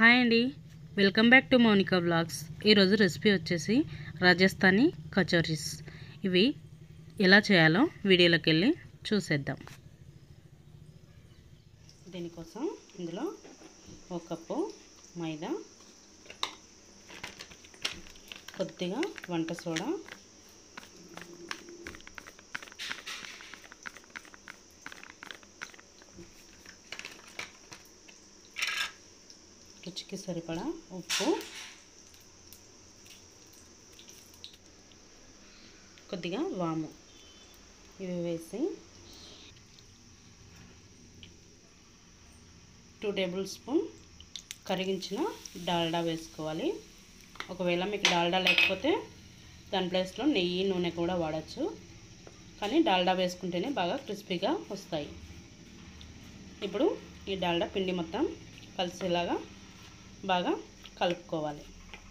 hi అండి welcome back to Mounika blogs ఈరోజు recipe వచ్చేసి రాజస్థానీ కచోరీస్ ఇవి ఎలా చేయాలో వీడియోలోకి వెళ్ళి చూసేద్దాం దీనికోసం ఇందులో ఒక కప్పు మైదా కొద్దిగా వంట సోడా రుచికి సరిపడా ఉప్పు కొద్దిగా వాము ఇవి వేసి టూ టేబుల్ స్పూన్ కరిగించిన డాల్డా వేసుకోవాలి ఒకవేళ మీకు డాల్డా లేకపోతే దాని ప్లేస్లో నెయ్యి నూనె కూడా వాడచ్చు కానీ డాల్డా వేసుకుంటేనే బాగా క్రిస్పీగా వస్తాయి ఇప్పుడు ఈ డాల్డా పిండి మొత్తం కలిసేలాగా బాగా కలుపుకోవాలి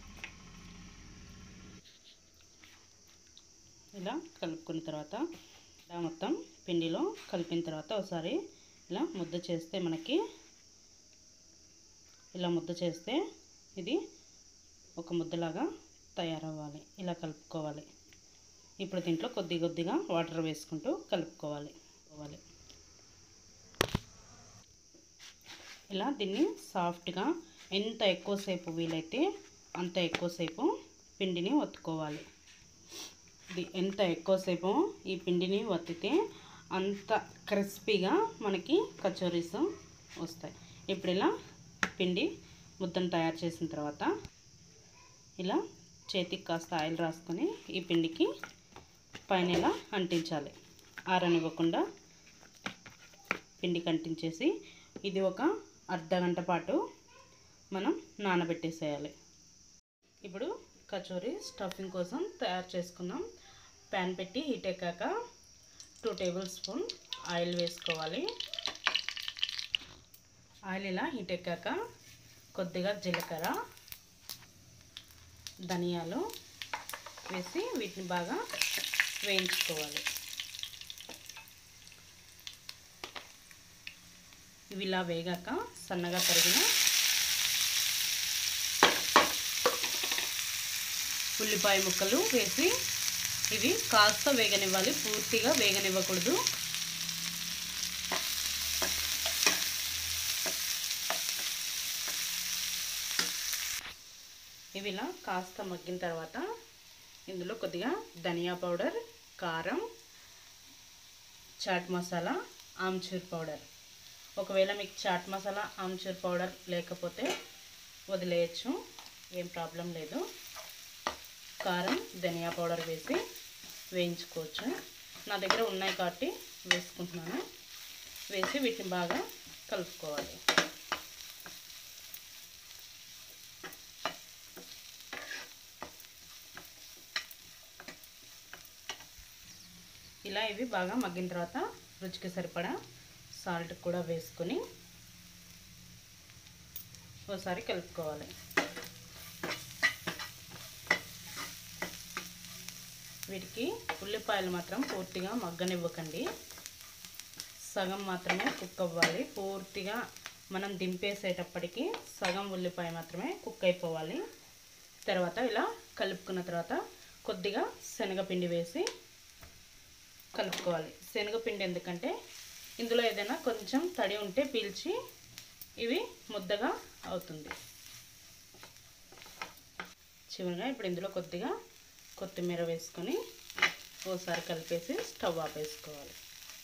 ఇలా కలుపుకున్న తర్వాత ఇలా మొత్తం పిండిలో కలిపిన తర్వాత ఒకసారి ఇలా ముద్ద చేస్తే మనకి ఇలా ముద్ద చేస్తే ఇది ఒక ముద్దలాగా తయారవ్వాలి ఇలా కలుపుకోవాలి ఇప్పుడు దీంట్లో కొద్ది కొద్దిగా వాటర్ వేసుకుంటూ కలుపుకోవాలి కలుపుకోవాలి ఇలా దీన్ని సాఫ్ట్గా ఎంత ఎక్కువసేపు వీలైతే అంత ఎక్కువసేపు పిండిని ఒత్తుకోవాలి ఇది ఎంత ఎక్కువసేపు ఈ పిండిని ఒత్తితే అంత క్రిస్పీగా మనకి కచోరీస్ వస్తాయి ఇప్పుడు ఇలా పిండి ముద్దను తయారు చేసిన తర్వాత ఇలా చేతికి కాస్త ఆయిల్ రాసుకొని ఈ పిండికి పైన ఇలా అంటించాలి ఆరనివ్వకుండా పిండికి అంటించేసి ఇది ఒక అర్ధ గంట పాటు మనం నానబెట్టేసేయాలి ఇప్పుడు కచోరీ స్టఫింగ్ కోసం తయారు చేసుకుందాం ప్యాన్ పెట్టి హీట్ ఎక్కాక టూ టేబుల్ స్పూన్ ఆయిల్ వేసుకోవాలి ఆయిల్ ఇలా హీట్ ఎక్కాక కొద్దిగా జీలకర్ర ధనియాలు వేసి వీటిని బాగా వేయించుకోవాలి ఇవి ఇలా వేగాక సన్నగా తరిగిన ఉల్లిపాయ ముక్కలు వేసి ఇవి కాస్త వేగనివ్వాలి పూర్తిగా వేగనివ్వకూడదు ఇవి ఇలా కాస్త మగ్గిన తర్వాత ఇందులో కొద్దిగా ధనియా పౌడర్ కారం చాట్ మసాలా ఆమ్చూర్ పౌడర్ ఒకవేళ మీకు చాట్ మసాలా ఆమ్చూర్ పౌడర్ లేకపోతే వదిలేయచ్చు ఏం ప్రాబ్లం లేదు కారం ధనియా పౌడర్ వేసి వేయించుకోవచ్చు నా దగ్గర ఉన్నాయి కాబట్టి వేసుకుంటున్నాను వేసి వీటిని బాగా కలుపుకోవాలి ఇలా ఇవి బాగా మగ్గిన తర్వాత రుచికి సరిపడా సాల్ట్ కూడా వేసుకొని ఒకసారి కలుపుకోవాలి వీటికి ఉల్లిపాయలు మాత్రం పూర్తిగా మగ్గనివ్వకండి సగం మాత్రమే కుక్ అవ్వాలి పూర్తిగా మనం దింపేసేటప్పటికి సగం ఉల్లిపాయ మాత్రమే కుక్ అయిపోవాలి తర్వాత ఇలా కలుపుకున్న తర్వాత కొద్దిగా శనగపిండి వేసి కలుపుకోవాలి శనగపిండి ఎందుకంటే ఇందులో ఏదైనా కొంచెం తడి ఉంటే పీల్చి ఇవి ముద్దగా అవుతుంది చివరిగా ఇప్పుడు ఇందులో కొద్దిగా కొత్తిమీర వేసుకొని ఓసారి కలిపేసి స్టవ్ ఆపేసుకోవాలి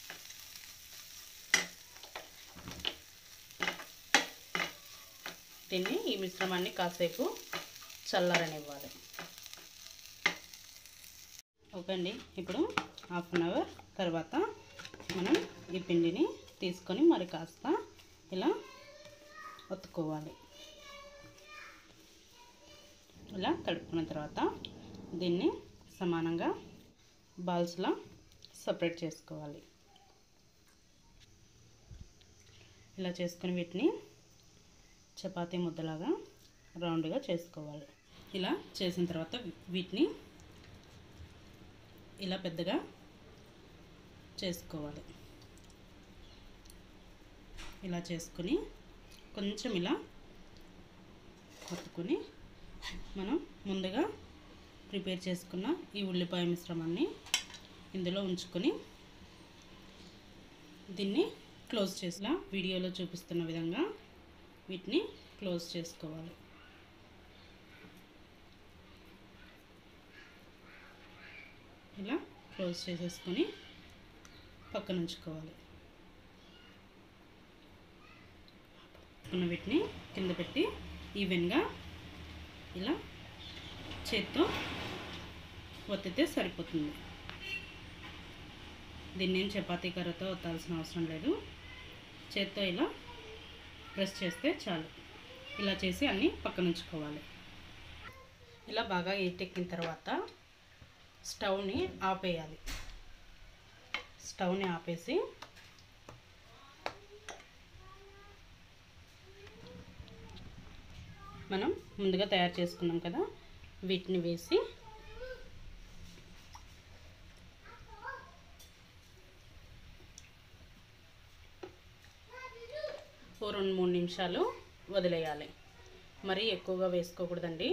దీన్ని ఈ మిశ్రమాన్ని కాసేపు చల్లారనివ్వాలి ఓకే అండి ఇప్పుడు హాఫ్ అన్ అవర్ తర్వాత మనం ఈ పిండిని తీసుకొని మరి కాస్త ఇలా ఒత్తుకోవాలి ఇలా తడుపుకున్న తర్వాత దీన్ని సమానంగా బాల్స్లా సపరేట్ చేసుకోవాలి ఇలా చేసుకుని వీటిని చపాతీ ముద్దలాగా రౌండ్గా చేసుకోవాలి ఇలా చేసిన తర్వాత వీటిని ఇలా పెద్దగా చేసుకోవాలి ఇలా చేసుకుని కొంచెం ఇలా ఒత్తుకొని మనం ముందుగా ప్రిపేర్ చేసుకున్న ఈ ఉల్లిపాయ మిశ్రమాన్ని ఇందులో ఉంచుకొని దీన్ని క్లోజ్ చేసిన వీడియోలో చూపిస్తున్న విధంగా వీటిని క్లోజ్ చేసుకోవాలి ఇలా క్లోజ్ చేసేసుకొని పక్కన ఉంచుకోవాలి ఉన్న వీటిని కింద పెట్టి ఈవెన్గా ఇలా చేత్తో ఒత్తితే సరిపోతుంది దీన్ని ఏం చపాతీ కర్రతో ఒత్తాల్సిన అవసరం లేదు చేత్తో ఇలా ప్రెస్ చేస్తే చాలు ఇలా చేసి అన్నీ పక్కన ఉంచుకోవాలి ఇలా బాగా ఎట్టెక్కిన తర్వాత స్టవ్ని ఆపేయాలి స్టవ్ని ఆపేసి మనం ముందుగా తయారు చేసుకున్నాం కదా వీటిని వేసి ఓ రెండు మూడు నిమిషాలు వదిలేయాలి మరీ ఎక్కువగా వేసుకోకూడదండి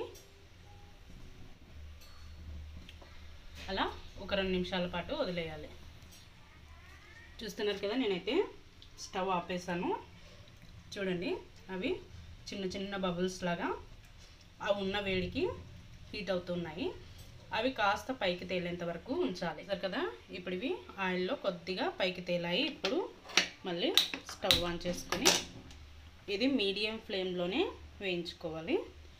అలా ఒక రెండు నిమిషాల పాటు వదిలేయాలి చూస్తున్నారు కదా నేనైతే స్టవ్ ఆపేసాను చూడండి అవి చిన్న చిన్న బబుల్స్ లాగా ఆ ఉన్న వేడికి హీట్ అవుతున్నాయి అవి కాస్త పైకి తేలేంత వరకు ఉంచాలి సరే కదా ఇప్పుడు ఇవి ఆయిల్లో కొద్దిగా పైకి తేలాయి ఇప్పుడు మళ్ళీ స్టవ్ ఆన్ చేసుకొని ఇది మీడియం ఫ్లేమ్లోనే వేయించుకోవాలి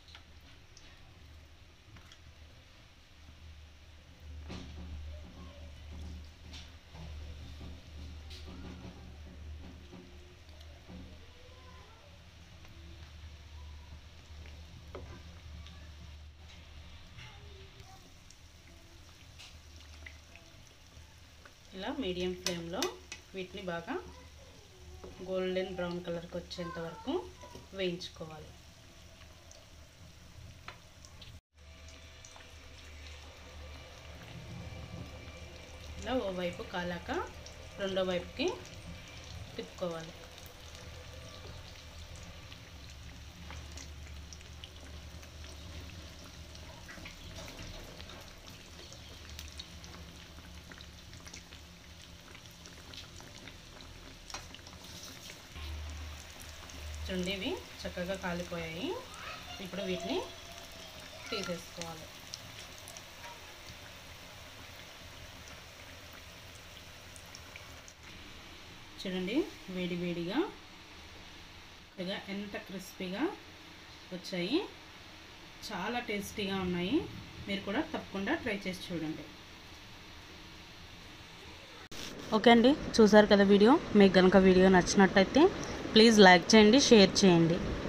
ఇలా మీడియం ఫ్లేమ్లో వీటిని బాగా గోల్డెన్ బ్రౌన్ కలర్కి వచ్చేంత వరకు వేయించుకోవాలి ఇలా ఓ వైపు కాలాక రెండో వైపుకి తిప్పుకోవాలి చూడండి ఇవి చక్కగా కాలిపోయాయి ఇప్పుడు వీటిని తీసేసుకోవాలి చూడండి వేడి వేడిగా ఇలాగా ఎంత క్రిస్పీగా వచ్చాయి చాలా టేస్టీగా ఉన్నాయి మీరు కూడా తప్పకుండా ట్రై చేసి చూడండి ఓకే అండి చూసారు కదా వీడియో మీకు కనుక వీడియో నచ్చినట్టయితే ప్లీజ్ లైక్ చేయండి షేర్ చేయండి